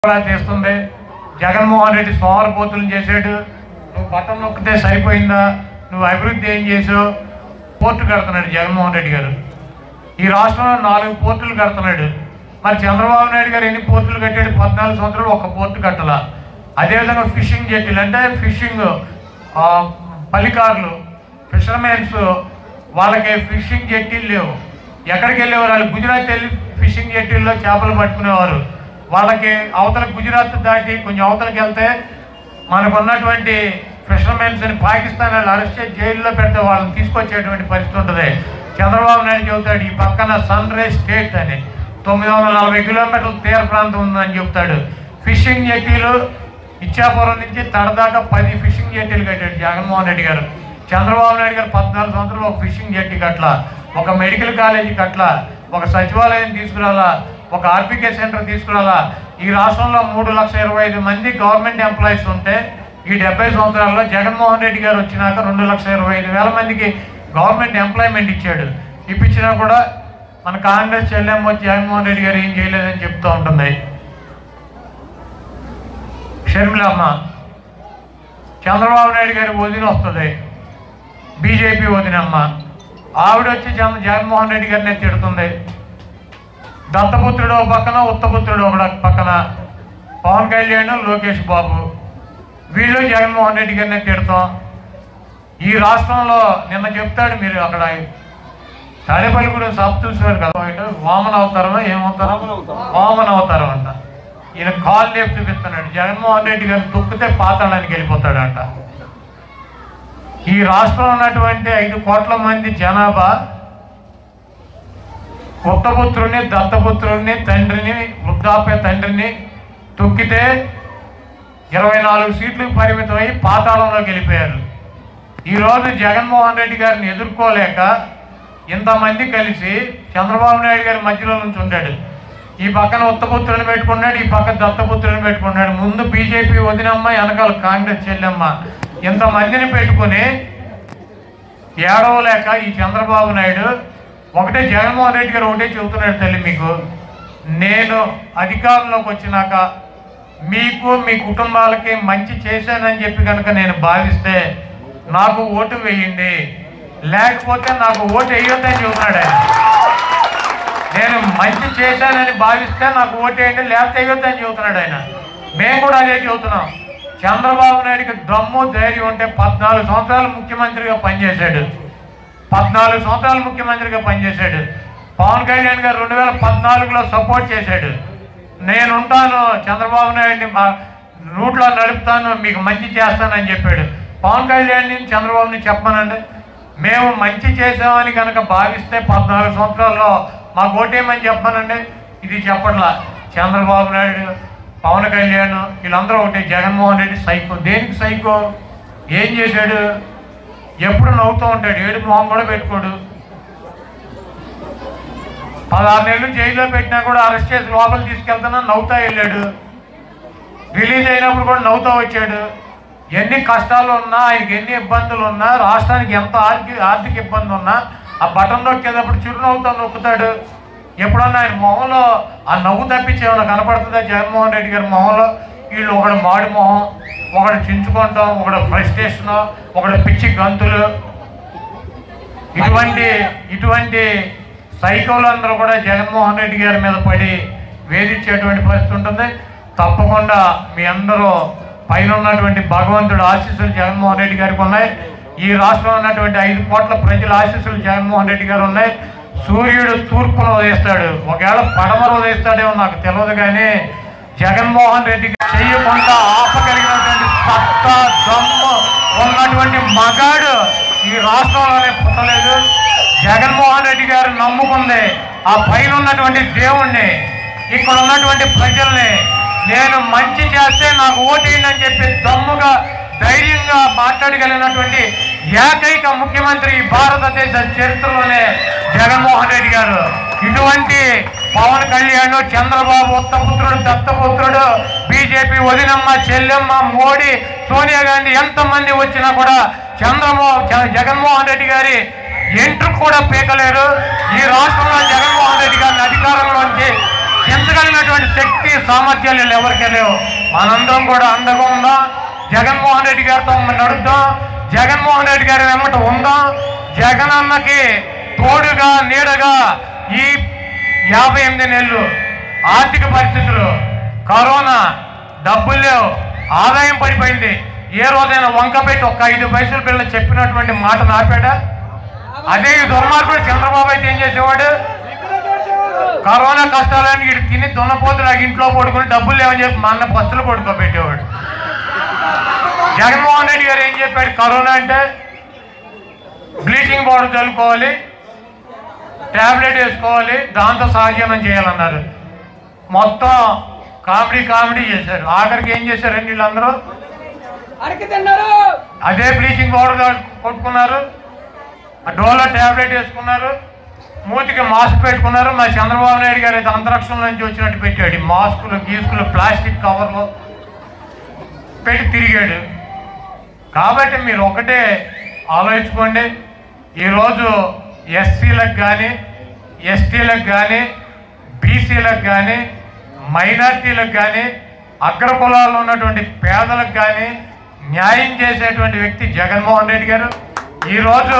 కూడా చేస్తుంది జగన్మోహన్ రెడ్డి సోమరపోతులు చేశాడు నువ్వు బటన్ నొక్కితే సరిపోయిందా నువ్వు అభివృద్ధి ఏం చేసావు పోర్టు కడుతున్నాడు జగన్మోహన్ రెడ్డి గారు ఈ రాష్ట్రంలో నాలుగు పోర్టులు కడుతున్నాడు మరి చంద్రబాబు నాయుడు గారు ఎన్ని పోర్టులు కట్టాడు పద్నాలుగు సంవత్సరాలు ఒక పోర్టు కట్టాల అదేవిధంగా ఫిషింగ్ జెట్టీలు అంటే ఫిషింగ్ ఆ, పల్లికారులు ఫిషర్మెన్స్ వాళ్ళకి ఫిషింగ్ జెట్టీలు లేవు ఎక్కడికి వెళ్ళేవారు వాళ్ళు గుజరాత్ వెళ్ళి ఫిషింగ్ జెట్టీల్లో చేపలు పట్టుకునేవారు వాళ్ళకి అవతల గుజరాత్ దాటి కొంచెం అవతలకి వెళ్తే మనకు ఉన్నటువంటి ఫిషర్మెన్స్ అని పాకిస్తాన్ వాళ్ళు అరెస్ట్ చేసి జైల్లో పెడితే వాళ్ళని తీసుకొచ్చేటువంటి పరిస్థితి ఉంటుంది చంద్రబాబు నాయుడు చెబుతాడు ఈ పక్కన సన్ రైజ్ స్టేట్ అని తొమ్మిది వందల నలభై కిలోమీటర్ల తీర ప్రాంతం ఉందని చెప్తాడు ఫిషింగ్ జెట్టీలు ఇచ్చాపురం నుంచి తడదాకా పది ఫిషింగ్ జెట్టీలు కట్టాడు జగన్మోహన్ రెడ్డి గారు చంద్రబాబు నాయుడు గారు పద్నాలుగు సంవత్సరాలు ఒక ఫిషింగ్ జెట్టి కట్ల ఒక మెడికల్ కాలేజీ కట్ల ఒక సచివాలయం తీసుకురాలా ఒక ఆర్పికే సెంటర్ తీసుకురాలా ఈ రాష్ట్రంలో మూడు లక్షల ఇరవై ఐదు మంది గవర్నమెంట్ ఎంప్లాయీస్ ఉంటే ఈ డెబ్బై సంవత్సరాల్లో జగన్మోహన్ రెడ్డి గారు వచ్చినాక రెండు లక్షల ఇరవై ఐదు వేల మందికి గవర్నమెంట్ ఎంప్లాయ్మెంట్ ఇచ్చాడు ఇప్పించినా కూడా మన కాంగ్రెస్ చెల్లెమ్మ వచ్చి జగన్మోహన్ రెడ్డి గారు ఏం చేయలేదని చెప్తూ ఉంటుంది షర్మిలమ్మ చంద్రబాబు నాయుడు గారి వదిన వస్తుంది బీజేపీ వదినమ్మ ఆవిడ వచ్చి చంద్ర జగన్మోహన్ రెడ్డి గారిని తిడుతుంది దత్తపుత్రుడు ఒక పక్కన ఉత్తపుత్రుడు ఒక పక్కన పవన్ కళ్యాణ్ లోకేష్ బాబు వీళ్ళు జగన్మోహన్ రెడ్డి గారిని తిడతాం ఈ రాష్ట్రంలో నిన్న చెప్తాడు మీరు అక్కడ తాడేపల్లి కూడా సబ్ చూసారు కదా ఆయన వామన అవతారమా ఏమవుతారో వామన అవతారం అంట ఈయన కాల్ లేపు చూపిస్తున్నాడు జగన్మోహన్ రెడ్డి గారిని తొక్కితే పాతాళానికి వెళ్ళిపోతాడంట ఈ రాష్ట్రంలో ఉన్నటువంటి ఐదు కోట్ల మంది జనాభా ఉత్తపుత్రుని దత్తపుత్రుని తండ్రిని వృద్ధాప్య తండ్రిని తొక్కితే ఇరవై నాలుగు సీట్లకు పరిమితమై పాతాళంలోకి వెళ్ళిపోయారు ఈరోజు జగన్మోహన్ రెడ్డి గారిని ఎదుర్కోలేక ఇంతమంది కలిసి చంద్రబాబు నాయుడు గారి మధ్యలో నుంచి ఉండాడు ఈ పక్కన ఉత్తపుత్రుని పెట్టుకున్నాడు ఈ పక్కన దత్తపుత్రుని పెట్టుకున్నాడు ముందు బీజేపీ వదినమ్మ వెనకాల కాంగ్రెస్ చెల్లెమ్మ ఇంతమందిని పెట్టుకుని ఏడవలేక ఈ చంద్రబాబు నాయుడు ఒకటే జగన్మోహన్ రెడ్డి గారు ఒకటే చెబుతున్నాడు తల్లి మీకు నేను అధికారంలోకి వచ్చినాక మీకు మీ కుటుంబాలకి మంచి చేశానని చెప్పి కనుక నేను భావిస్తే నాకు ఓటు వేయండి లేకపోతే నాకు ఓటు వేయొద్దని చెబుతున్నాడు ఆయన నేను మంచి చేశానని భావిస్తే నాకు ఓటు వేయండి లేకపోతే వేయొద్దని చెబుతున్నాడు ఆయన మేము కూడా అదే చెబుతున్నాం చంద్రబాబు నాయుడికి దమ్ము ధైర్యం ఉంటే పద్నాలుగు సంవత్సరాలు ముఖ్యమంత్రిగా పనిచేశాడు పద్నాలుగు సంవత్సరాలు ముఖ్యమంత్రిగా పనిచేశాడు పవన్ కళ్యాణ్ గారు రెండు వేల పద్నాలుగులో సపోర్ట్ చేశాడు నేను ఉంటాను చంద్రబాబు నాయుడిని మా రూట్లో నడుపుతాను మీకు మంచి చేస్తానని చెప్పాడు పవన్ కళ్యాణ్ని చంద్రబాబుని చెప్పమనండి మేము మంచి చేసామని కనుక భావిస్తే పద్నాలుగు సంవత్సరాల్లో మాకు ఓటేమని చెప్పమనండి ఇది చెప్పట్లా చంద్రబాబు నాయుడు పవన్ కళ్యాణ్ వీళ్ళందరూ ఒకటి జగన్మోహన్ రెడ్డి సైకో దేనికి సైకో ఏం చేశాడు ఎప్పుడు నవ్వుతూ ఉంటాడు ఏడు మొహం కూడా పెట్టుకోడు పదహారు నెలలు జైల్లో పెట్టినా కూడా అరెస్ట్ చేసి లోపల తీసుకెళ్తున్నా నవ్వుతా వెళ్ళాడు రిలీజ్ అయినప్పుడు కూడా నవ్వుతూ వచ్చాడు ఎన్ని కష్టాలు ఉన్నా ఆయనకి ఎన్ని ఇబ్బందులు ఉన్నా రాష్ట్రానికి ఎంత ఆర్థిక ఆర్థిక ఇబ్బంది ఉన్నా ఆ బటన్ నొక్కేటప్పుడు చిరునవ్వుతో నొక్కుతాడు ఎప్పుడన్నా ఆయన మొహంలో ఆ నవ్వు తప్పించి ఏమైనా కనపడుతుందా జగన్మోహన్ రెడ్డి గారి మొహంలో వీళ్ళు ఒకడు మాడి మొహం ఒకడు చించుకుంటాం ఒకడు ఫ్రస్ట్రేషన్ ఒకడు పిచ్చి గంతులు ఇటువంటి ఇటువంటి సైకోలందరూ కూడా జగన్మోహన్ రెడ్డి గారి మీద పడి వేధించేటువంటి పరిస్థితి ఉంటుంది తప్పకుండా మీ అందరూ పైన ఉన్నటువంటి భగవంతుడు ఆశీస్సులు జగన్మోహన్ రెడ్డి గారికి ఉన్నాయి ఈ రాష్ట్రంలో ఉన్నటువంటి ఐదు కోట్ల ప్రజల ఆశీస్సులు జగన్మోహన్ రెడ్డి గారు ఉన్నాయి సూర్యుడు తూర్పున ఉదయిస్తాడు ఒకవేళ పడమర ఉదయిస్తాడేమో నాకు తెలియదు కానీ జగన్మోహన్ రెడ్డి గారు చేయకుండా ఆపగలిగినటువంటి సత్తా దమ్ము ఉన్నటువంటి మగాడు ఈ రాష్ట్రంలోనే పుట్టలేదు జగన్మోహన్ రెడ్డి గారు నమ్ముకుంది ఆ పైన ఉన్నటువంటి దేవుణ్ణి ఇక్కడ ఉన్నటువంటి ప్రజల్ని నేను మంచి చేస్తే నాకు ఓటేయండి అని చెప్పి దమ్ముగా ధైర్యంగా మాట్లాడగలిగినటువంటి ఏకైక ముఖ్యమంత్రి ఈ భారతదేశ చరిత్రలోనే జగన్మోహన్ రెడ్డి గారు ఇటువంటి పవన్ కళ్యాణ్ చంద్రబాబు ఉత్తపుత్రుడు దత్తపుత్రుడు బీజేపీ వదినమ్మ చెల్లెమ్మ మోడీ సోనియా గాంధీ ఎంతమంది వచ్చినా కూడా చంద్రమో జ- జగన్మోహన్ రెడ్డి గారి ఎంట్రుకు కూడా పీకలేరు ఈ రాష్ట్రంలో జగన్మోహన్ రెడ్డి గారిని అధికారంలోంచి పెంచగలిగినటువంటి శక్తి సామర్థ్యాలు వీళ్ళు ఎవరికీ లేవు మనందరం కూడా అండగా ఉందాం జగన్మోహన్ రెడ్డి గారితో నడుద్దాం జగన్మోహన్ రెడ్డి గారి వెంబట ఉందాం జగన్ అన్నకి తోడుగా నీడగా ఈ యాభై ఎనిమిది నెలలు ఆర్థిక పరిస్థితులు కరోనా డబ్బులు లేవు ఆదాయం పడిపోయింది ఏ రోజైనా వంక పెట్టి ఒక ఐదు పైసలు పిల్లలు చెప్పినటువంటి మాట నాపాడా అదే ఈ దుర్మార్గుడు చంద్రబాబు అయితే ఏం చేసేవాడు కరోనా కష్టాలని ఇటు తిని దున్నపోతులు ఇంట్లో పడుకుని డబ్బులు లేవని చెప్పి మా అన్న బస్సులు పడుకోబెట్టేవాడు జగన్మోహన్ రెడ్డి గారు ఏం చెప్పాడు కరోనా అంటే బ్లీచింగ్ పౌడర్ చల్లుకోవాలి ట్యాబ్లెట్ వేసుకోవాలి దాంతో సహజీవనం చేయాలన్నారు మొత్తం కామెడీ కామెడీ చేశారు ఆఖరికి ఏం చేశారండి వీళ్ళందరూ అరికి తిన్నారు అదే బ్లీచింగ్ పౌడర్ కొట్టుకున్నారు ఆ డోలో ట్యాబ్లెట్ వేసుకున్నారు మూతికి మాస్క్ పెట్టుకున్నారు మా చంద్రబాబు నాయుడు గారు అయితే అంతరిక్షం నుంచి వచ్చినట్టు పెట్టాడు ఈ మాస్కులు గీసుకులు ప్లాస్టిక్ కవర్లు పెట్టి తిరిగాడు కాబట్టి మీరు ఒకటే ఆలోచించుకోండి ఈరోజు ఎస్సీలకు కానీ ఎస్టీలకు కానీ బీసీలకు కానీ మైనార్టీలకు కానీ అగ్ర కులాల్లో ఉన్నటువంటి పేదలకు కానీ న్యాయం చేసేటువంటి వ్యక్తి జగన్మోహన్ రెడ్డి గారు ఈరోజు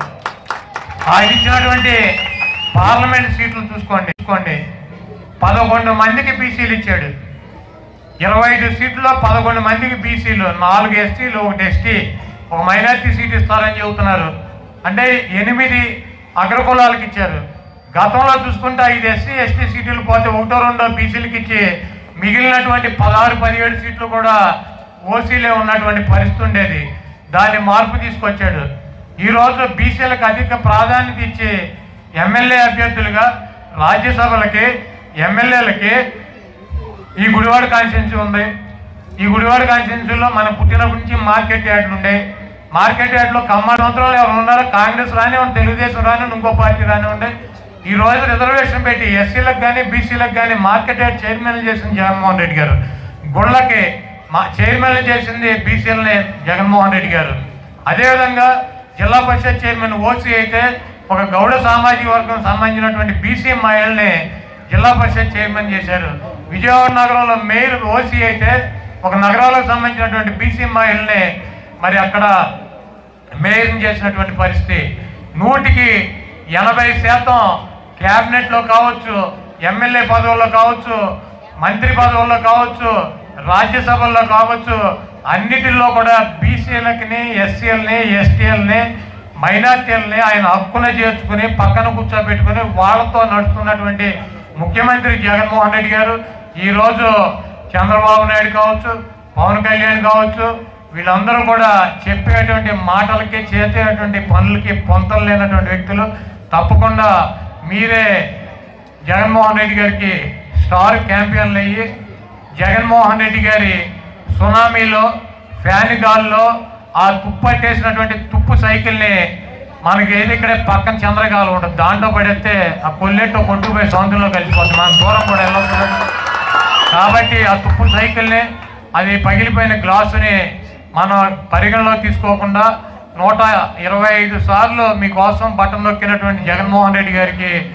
ఆయన ఇచ్చినటువంటి పార్లమెంట్ సీట్లు చూసుకోండి చూసుకోండి పదకొండు మందికి బీసీలు ఇచ్చాడు ఇరవై ఐదు సీట్లలో పదకొండు మందికి బీసీలు నాలుగు ఎస్టీలు ఒకటి ఎస్టీ ఒక మైనార్టీ సీట్ ఇస్తారని చెబుతున్నారు అంటే ఎనిమిది అగ్రకులాలకు ఇచ్చారు గతంలో చూసుకుంటే ఐదు ఎస్సీ ఎస్టీ సీట్లు పోతే ఒకటో రెండో బీసీలకు ఇచ్చి మిగిలినటువంటి పదహారు పదిహేడు సీట్లు కూడా ఓసీలే ఉన్నటువంటి పరిస్థితి ఉండేది దాన్ని మార్పు తీసుకొచ్చాడు ఈరోజు బీసీలకు అధిక ప్రాధాన్యత ఇచ్చి ఎమ్మెల్యే అభ్యర్థులుగా రాజ్యసభలకి ఎమ్మెల్యేలకి ఈ గుడివాడ కాన్స్టిట్యున్సీ ఉంది ఈ గుడివాడ కాన్స్టిట్యున్సీలో మనం పుట్టినప్పటి నుంచి మార్కెట్ యార్డ్లు ఉండే మార్కెట్ యార్డ్లో కమ్మ సంవత్సరాలు ఎవరు ఉన్నారో కాంగ్రెస్ రానివ్వండి తెలుగుదేశం రానివ్వండి ఇంకో పార్టీ రానివ్వండి ఈ రోజు రిజర్వేషన్ పెట్టి ఎస్సీలకు కానీ బీసీలకు కానీ మార్కెట్ యార్డ్ చైర్మన్ చేసింది జగన్మోహన్ రెడ్డి గారు గుళ్ళకి మా చైర్మన్ చేసింది బీసీలని జగన్మోహన్ రెడ్డి గారు అదేవిధంగా జిల్లా పరిషత్ చైర్మన్ ఓసీ అయితే ఒక గౌడ సామాజిక వర్గం సంబంధించినటువంటి బీసీ మహిళల్ని జిల్లా పరిషత్ చైర్మన్ చేశారు విజయవాడ నగరంలో మేయర్ ఓసీ అయితే ఒక నగరాలకు సంబంధించినటువంటి బీసీ మహిళల్ని మరి అక్కడ మేయర్ని చేసినటువంటి పరిస్థితి నూటికి ఎనభై శాతం క్యాబినెట్లో కావచ్చు ఎమ్మెల్యే పదవుల్లో కావచ్చు మంత్రి పదవుల్లో కావచ్చు రాజ్యసభల్లో కావచ్చు అన్నిటిల్లో కూడా బీసీలకి ఎస్సీలని ఎస్టీఎల్ని మైనార్టీలని ఆయన హక్కున చేర్చుకుని పక్కన కూర్చోబెట్టుకుని వాళ్ళతో నడుస్తున్నటువంటి ముఖ్యమంత్రి జగన్మోహన్ రెడ్డి గారు ఈరోజు చంద్రబాబు నాయుడు కావచ్చు పవన్ కళ్యాణ్ కావచ్చు వీళ్ళందరూ కూడా చెప్పేటువంటి మాటలకి చేసేటువంటి పనులకి పొంతలు లేనటువంటి వ్యక్తులు తప్పకుండా మీరే జగన్మోహన్ రెడ్డి గారికి స్టార్ క్యాంపియన్లు అయ్యి జగన్మోహన్ రెడ్డి గారి సునామీలో ఫ్యాన్ గాల్లో ఆ తుప్పట్టేసినటువంటి తుప్పు సైకిల్ని మనకి ఏది ఇక్కడే పక్కన చంద్రగాలు ఉంటుంది దాంట్లో పడేస్తే ఆ కొల్లెట్టో కొట్టుకుపోయి సముద్రంలో కలిసిపోతుంది మనం దూరం కూడా వెళ్ళొచ్చు కాబట్టి ఆ తుప్పు సైకిల్ని అది పగిలిపోయిన గ్లాసుని మనం పరిగణలో తీసుకోకుండా నూట ఇరవై ఐదు సార్లు మీకోసం బటన్ నొక్కినటువంటి జగన్మోహన్ రెడ్డి గారికి